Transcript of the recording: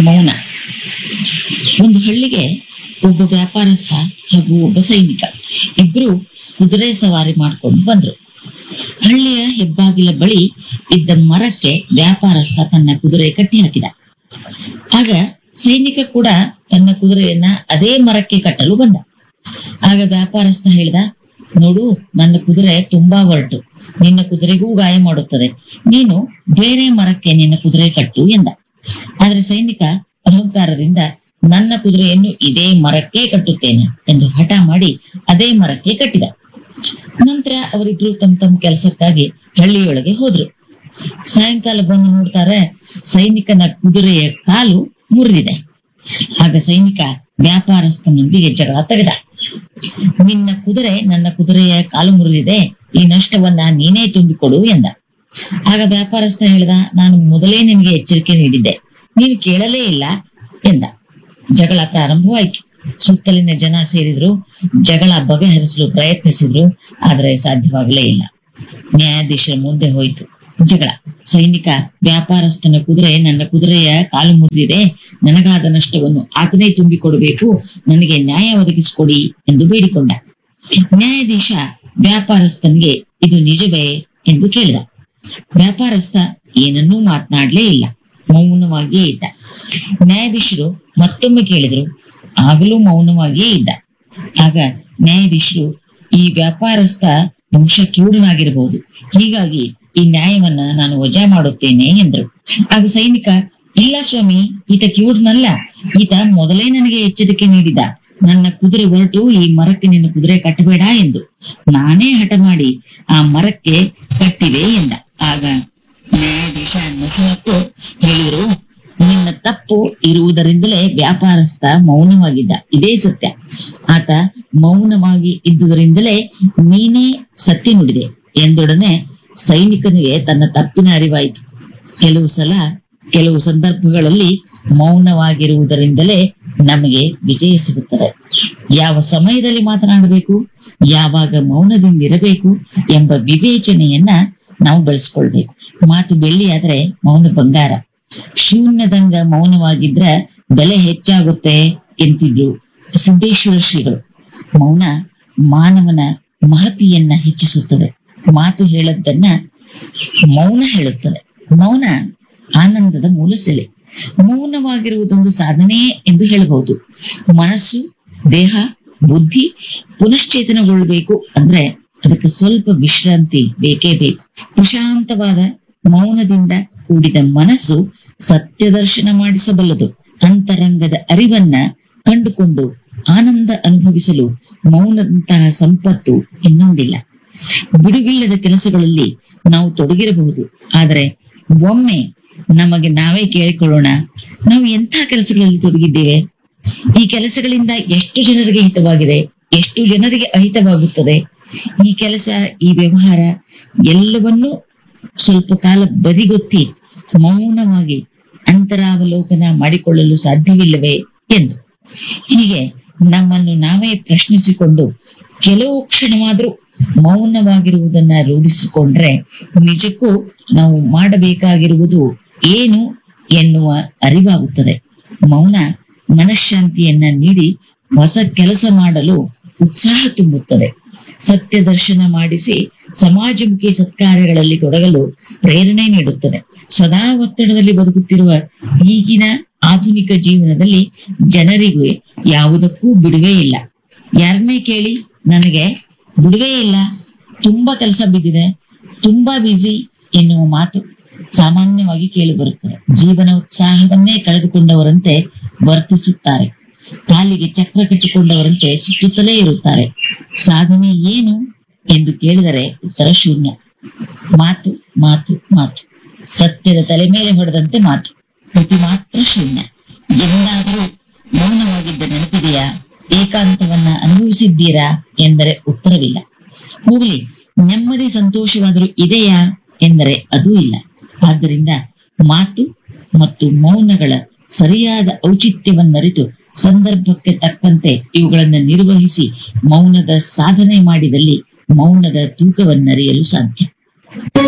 ಮೌನ ಒಂದು ಹಳ್ಳಿಗೆ ಒಬ್ಬ ವ್ಯಾಪಾರಸ್ಥ ಹಾಗೂ ಒಬ್ಬ ಸೈನಿಕ ಇಬ್ರು ಕುದುರೆ ಸವಾರಿ ಮಾಡ್ಕೊಂಡು ಬಂದ್ರು ಹಳ್ಳಿಯ ಹೆಬ್ಬಾಗಿಲ ಬಳಿ ಇದ್ದ ಮರಕ್ಕೆ ವ್ಯಾಪಾರಸ್ಥ ತನ್ನ ಕುದುರೆ ಕಟ್ಟಿ ಹಾಕಿದ ಆಗ ಸೈನಿಕ ಕೂಡ ತನ್ನ ಕುದುರೆಯನ್ನ ಅದೇ ಮರಕ್ಕೆ ಕಟ್ಟಲು ಬಂದ ಆಗ ವ್ಯಾಪಾರಸ್ಥ ಹೇಳ್ದ ನೋಡು ನನ್ನ ಕುದುರೆ ತುಂಬಾ ಒರಟು ನಿನ್ನ ಕುದುರೆಗೂ ಗಾಯ ಮಾಡುತ್ತದೆ ನೀನು ಬೇರೆ ಮರಕ್ಕೆ ನಿನ್ನ ಕುದುರೆ ಕಟ್ಟು ಎಂದ ಆದ್ರೆ ಸೈನಿಕ ಅಹಂಕಾರದಿಂದ ನನ್ನ ಕುದುರೆಯನ್ನು ಇದೇ ಮರಕ್ಕೆ ಕಟ್ಟುತ್ತೇನೆ ಎಂದು ಹಠ ಮಾಡಿ ಅದೇ ಮರಕ್ಕೆ ಕಟ್ಟಿದ ನಂತರ ಅವರಿಬ್ರು ತಮ್ಮ ತಮ್ಮ ಕೆಲಸಕ್ಕಾಗಿ ಹಳ್ಳಿಯೊಳಗೆ ಹೋದ್ರು ಸಾಯಂಕಾಲ ಬಂದು ನೋಡ್ತಾರೆ ಸೈನಿಕನ ಕುದುರೆಯ ಕಾಲು ಮುರಿದಿದೆ ಆಗ ಸೈನಿಕ ವ್ಯಾಪಾರಸ್ಥನೊಂದಿಗೆ ಜಗಳ ತೆಗೆದ ನಿನ್ನ ಕುದುರೆ ನನ್ನ ಕುದುರೆಯ ಕಾಲು ಮುರಿದಿದೆ ಈ ನಷ್ಟವನ್ನ ನೀನೇ ತುಂಬಿಕೊಡು ಎಂದ ಆಗ ವ್ಯಾಪಾರಸ್ಥ ಹೇಳ್ದ ನಾನು ಮೊದಲೇ ನಿನಗೆ ಎಚ್ಚರಿಕೆ ನೀಡಿದ್ದೆ ನೀನು ಕೇಳಲೇ ಇಲ್ಲ ಎಂದ ಜಗಳ ಪ್ರಾರಂಭವಾಯಿತು ಸುತ್ತಲಿನ ಜನ ಸೇರಿದ್ರು ಜಗಳ ಬಗೆಹರಿಸಲು ಪ್ರಯತ್ನಿಸಿದ್ರು ಆದರೆ ಸಾಧ್ಯವಾಗಲೇ ಇಲ್ಲ ನ್ಯಾಯಾಧೀಶರ ಮುಂದೆ ಹೋಯಿತು ಜಗಳ ಸೈನಿಕ ವ್ಯಾಪಾರಸ್ಥನ ಕುದುರೆ ನನ್ನ ಕುದುರೆಯ ಕಾಲು ಮುರಿದಿದೆ ನನಗಾದ ನಷ್ಟವನ್ನು ಆತನೇ ತುಂಬಿಕೊಡಬೇಕು ನನಗೆ ನ್ಯಾಯ ಒದಗಿಸಿಕೊಡಿ ಎಂದು ಬೇಡಿಕೊಂಡ ನ್ಯಾಯಾಧೀಶ ವ್ಯಾಪಾರಸ್ಥನಿಗೆ ಇದು ನಿಜವೇ ಎಂದು ಕೇಳಿದ ವ್ಯಾಪಾರಸ್ಥ ಏನನ್ನೂ ಮಾತನಾಡ್ಲೇ ಇಲ್ಲ ಮೌನವಾಗಿಯೇ ಇದ್ದ ನ್ಯಾಯಾಧೀಶರು ಮತ್ತೊಮ್ಮೆ ಕೇಳಿದ್ರು ಆಗಲೂ ಮೌನವಾಗಿಯೇ ಇದ್ದ ಆಗ ನ್ಯಾಯಾಧೀಶರು ಈ ವ್ಯಾಪಾರಸ್ಥ ಬಹುಶಃ ಕಿವುಡನಾಗಿರಬಹುದು ಹೀಗಾಗಿ ಈ ನ್ಯಾಯವನ್ನ ನಾನು ವಜಾ ಮಾಡುತ್ತೇನೆ ಎಂದ್ರು ಆಗ ಸೈನಿಕ ಇಲ್ಲ ಸ್ವಾಮಿ ಈತ ಕಿವುಡನಲ್ಲ ಈತ ಮೊದಲೇ ನನಗೆ ಎಚ್ಚರಿಕೆ ನೀಡಿದ ನನ್ನ ಕುದುರೆ ಹೊರಟು ಈ ಮರಕ್ಕೆ ನಿನ್ನ ಕುದುರೆ ಕಟ್ಟಬೇಡ ಎಂದು ನಾನೇ ಹಠ ಮಾಡಿ ಆ ಮರಕ್ಕೆ ಕಟ್ಟಿದೆ ಎಂದ ಆಗ ನ್ಯಾಯಾಧೀಶ ನಸುನಕ್ಕು ಹೇಳಿದರು ನಿನ್ನ ತಪ್ಪು ಇರುವುದರಿಂದಲೇ ವ್ಯಾಪಾರಸ್ಥ ಮೌನವಾಗಿದ್ದ ಇದೇ ಸತ್ಯ ಆತ ಮೌನವಾಗಿ ಇದ್ದುದರಿಂದಲೇ ನೀನೇ ಸತ್ಯ ನುಡಿದೆ ಎಂದೊಡನೆ ಸೈನಿಕನಿಗೆ ತನ್ನ ತಪ್ಪಿನ ಅರಿವಾಯಿತು ಕೆಲವು ಸಲ ಕೆಲವು ಸಂದರ್ಭಗಳಲ್ಲಿ ಮೌನವಾಗಿರುವುದರಿಂದಲೇ ನಮಗೆ ವಿಜಯ ಸಿಗುತ್ತದೆ ಯಾವ ಸಮಯದಲ್ಲಿ ಮಾತನಾಡಬೇಕು ಯಾವಾಗ ಮೌನದಿಂದಿರಬೇಕು ಎಂಬ ವಿವೇಚನೆಯನ್ನ ನಾವು ಬೆಳೆಸ್ಕೊಳ್ಬೇಕು ಮಾತು ಬೆಳ್ಳಿಯಾದ್ರೆ ಮೌನ ಬಂಗಾರ ಶೂನ್ಯದಂಗ ಮೌನವಾಗಿದ್ರ ಬೆಲೆ ಹೆಚ್ಚಾಗುತ್ತೆ ಎಂತಿದ್ರು ಸಿದ್ದೇಶ್ವರ ಶ್ರೀಗಳು ಮೌನ ಮಾನವನ ಮಹತಿಯನ್ನ ಹೆಚ್ಚಿಸುತ್ತದೆ ಮಾತು ಹೇಳದ್ದನ್ನ ಮೌನ ಹೇಳುತ್ತದೆ ಮೌನ ಆನಂದದ ಮೂಲ ಸೆಲೆ ಮೌನವಾಗಿರುವುದೊಂದು ಸಾಧನೆ ಎಂದು ಹೇಳಬಹುದು ಮನಸ್ಸು ದೇಹ ಬುದ್ಧಿ ಪುನಶ್ಚೇತನಗೊಳ್ಳಬೇಕು ಅಂದ್ರೆ ಅದಕ್ಕೆ ಸ್ವಲ್ಪ ವಿಶ್ರಾಂತಿ ಬೇಕೇ ಬೇಕು ಪ್ರಶಾಂತವಾದ ಮೌನದಿಂದ ಕೂಡಿದ ಮನಸ್ಸು ಸತ್ಯ ದರ್ಶನ ಮಾಡಿಸಬಲ್ಲದು ಅಂತರಂಗದ ಅರಿವನ್ನ ಕಂಡುಕೊಂಡು ಆನಂದ ಅನುಭವಿಸಲು ಮೌನದಂತಹ ಸಂಪತ್ತು ಇನ್ನೊಂದಿಲ್ಲ ಬಿಡುವಿಲ್ಲದ ಕೆಲಸಗಳಲ್ಲಿ ನಾವು ತೊಡಗಿರಬಹುದು ಆದರೆ ಒಮ್ಮೆ ನಮಗೆ ನಾವೇ ಕೇಳಿಕೊಳ್ಳೋಣ ನಾವು ಎಂಥ ಕೆಲಸಗಳಲ್ಲಿ ತೊಡಗಿದ್ದೇವೆ ಈ ಕೆಲಸಗಳಿಂದ ಎಷ್ಟು ಜನರಿಗೆ ಹಿತವಾಗಿದೆ ಎಷ್ಟು ಜನರಿಗೆ ಅಹಿತವಾಗುತ್ತದೆ ಈ ಕೆಲಸ ಈ ವ್ಯವಹಾರ ಎಲ್ಲವನ್ನೂ ಸ್ವಲ್ಪ ಕಾಲ ಬದಿಗೊತ್ತಿ ಮೌನವಾಗಿ ಅಂತರಾವಲೋಕನ ಮಾಡಿಕೊಳ್ಳಲು ಸಾಧ್ಯವಿಲ್ಲವೇ ಎಂದು ಹೀಗೆ ನಮ್ಮನ್ನು ನಾವೇ ಪ್ರಶ್ನಿಸಿಕೊಂಡು ಕೆಲವು ಕ್ಷಣವಾದರೂ ಮೌನವಾಗಿರುವುದನ್ನ ರೂಢಿಸಿಕೊಂಡ್ರೆ ನಿಜಕ್ಕೂ ನಾವು ಮಾಡಬೇಕಾಗಿರುವುದು ಏನು ಎನ್ನುವ ಅರಿವಾಗುತ್ತದೆ ಮೌನ ಮನಃಶಾಂತಿಯನ್ನ ನೀಡಿ ಹೊಸ ಕೆಲಸ ಮಾಡಲು ಉತ್ಸಾಹ ತುಂಬುತ್ತದೆ ಸತ್ಯ ದರ್ಶನ ಮಾಡಿಸಿ ಸಮಾಜಮುಖಿ ಸತ್ಕಾರ್ಯಗಳಲ್ಲಿ ತೊಡಗಲು ಪ್ರೇರಣೆ ನೀಡುತ್ತದೆ ಸದಾ ಒತ್ತಡದಲ್ಲಿ ಬದುಕುತ್ತಿರುವ ಈಗಿನ ಆಧುನಿಕ ಜೀವನದಲ್ಲಿ ಜನರಿಗೆ ಯಾವುದಕ್ಕೂ ಬಿಡುವೆ ಇಲ್ಲ ಯಾರನ್ನೇ ಕೇಳಿ ನನಗೆ ಬಿಡುವೆ ಇಲ್ಲ ತುಂಬಾ ಕೆಲಸ ಬಿದ್ದಿದೆ ತುಂಬಾ ಬ್ಯುಸಿ ಎನ್ನುವ ಮಾತು ಸಾಮಾನ್ಯವಾಗಿ ಕೇಳಿಬರುತ್ತದೆ ಜೀವನ ಉತ್ಸಾಹವನ್ನೇ ಕಳೆದುಕೊಂಡವರಂತೆ ವರ್ತಿಸುತ್ತಾರೆ ಕಾಲಿಗೆ ಚಕ್ರ ಕಟ್ಟಿಕೊಂಡವರಂತೆ ಸುತ್ತುತ್ತಲೇ ಇರುತ್ತಾರೆ ಸಾಧನೆ ಏನು ಎಂದು ಕೇಳಿದರೆ ಉತ್ತರ ಶೂನ್ಯ ಮಾತು ಮಾತು ಮಾತು ಸತ್ಯದ ತಲೆ ಮೇಲೆ ಹೊಡೆದಂತೆ ಮಾತು ಪ್ರತಿ ಮಾತ್ರ ಶೂನ್ಯ ಎಂದಾದರೂ ಮೌನವಾಗಿದ್ದ ನೆನಪಿದೆಯಾ ಏಕಾಂತವನ್ನ ಅನುಭವಿಸಿದ್ದೀರಾ ಎಂದರೆ ಉತ್ತರವಿಲ್ಲ ಹೋಗ್ಲಿ ನೆಮ್ಮದಿ ಸಂತೋಷವಾದರೂ ಇದೆಯಾ ಎಂದರೆ ಅದೂ ಇಲ್ಲ ಆದ್ದರಿಂದ ಮಾತು ಮತ್ತು ಮೌನಗಳ ಸರಿಯಾದ ಔಚಿತ್ಯವನ್ನರಿತು ಸಂದರ್ಭಕ್ಕೆ ತಕ್ಕಂತೆ ಇವುಗಳನ್ನು ನಿರ್ವಹಿಸಿ ಮೌನದ ಸಾಧನೆ ಮಾಡಿದಲ್ಲಿ ಮೌನದ ತೂಕವನ್ನರಿಯಲು ಸಾಧ್ಯ